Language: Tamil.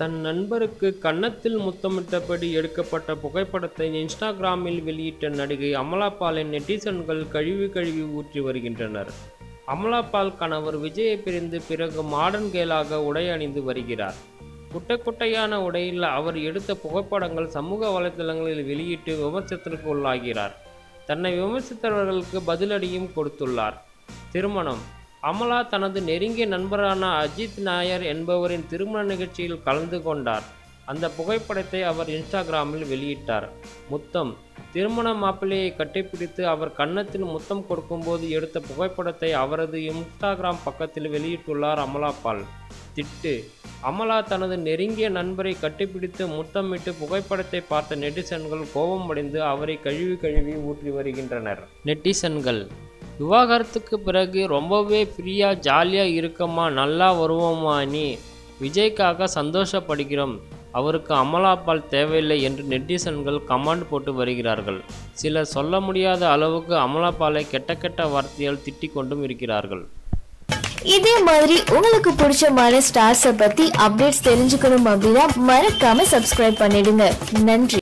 தன் நண்பருக்கு கன்னத்தில் முத்தமிட்டபடி எடுக்கப்பட்ட புகைப்படத்தை இன்ஸ்டாகிராமில் வெளியிட்ட நடிகை அமலாபாலின் நெட்டிசன்கள் கழுவி கழுவி ஊற்றி வருகின்றனர் அமலாபால் கணவர் விஜயை பிரிந்து பிறகு மாடர்ன் கேலாக உடை அணிந்து வருகிறார் குட்டை குட்டையான உடையில் அவர் எடுத்த புகைப்படங்கள் சமூக வலைதளங்களில் வெளியிட்டு விமர்சனத்திற்கு உள்ளாகிறார் தன்னை விமர்சித்தவர்களுக்கு பதிலடியும் கொடுத்துள்ளார் திருமணம் அமலா தனது நெருங்கிய நண்பரான அஜித் நாயர் என்பவரின் திருமண நிகழ்ச்சியில் கலந்து கொண்டார் அந்த புகைப்படத்தை அவர் இன்ஸ்டாகிராமில் வெளியிட்டார் முத்தம் திருமண மாப்பிள்ளையை கட்டிப்பிடித்து அவர் கன்னத்தில் முத்தம் கொடுக்கும்போது எடுத்த புகைப்படத்தை அவரது இன்ஸ்டாகிராம் பக்கத்தில் வெளியிட்டுள்ளார் அமலாபால் திட்டு அமலா தனது நெருங்கிய நண்பரை கட்டிப்பிடித்து முத்தமிட்டு புகைப்படத்தை பார்த்த நெட்டிசன்கள் கோபமடைந்து அவரை கழுவி கழுவி ஊற்றி வருகின்றனர் நெட்டிசன்கள் விவாகரத்துக்கு பிறகு ரொம்பவே ஃப்ரீயாக ஜாலியாக இருக்கமா நல்லா வருவோமா நீ விஜய்க்காக சந்தோஷப்படுகிறோம் அவருக்கு அமலாபால் தேவையில்லை என்று நெட்டிசன்கள் கமெண்ட் போட்டு வருகிறார்கள் சிலர் சொல்ல முடியாத அளவுக்கு அமலாபாலை கெட்ட கெட்ட வார்த்தையால் திட்டிக் கொண்டும் இருக்கிறார்கள் இதே மாதிரி உங்களுக்கு பிடிச்சமான ஸ்டார்ஸை பத்தி அப்டேட்ஸ் தெரிஞ்சுக்கணும் அப்படின்னா மறக்காம சப்ஸ்கிரைப் பண்ணிடுங்க நன்றி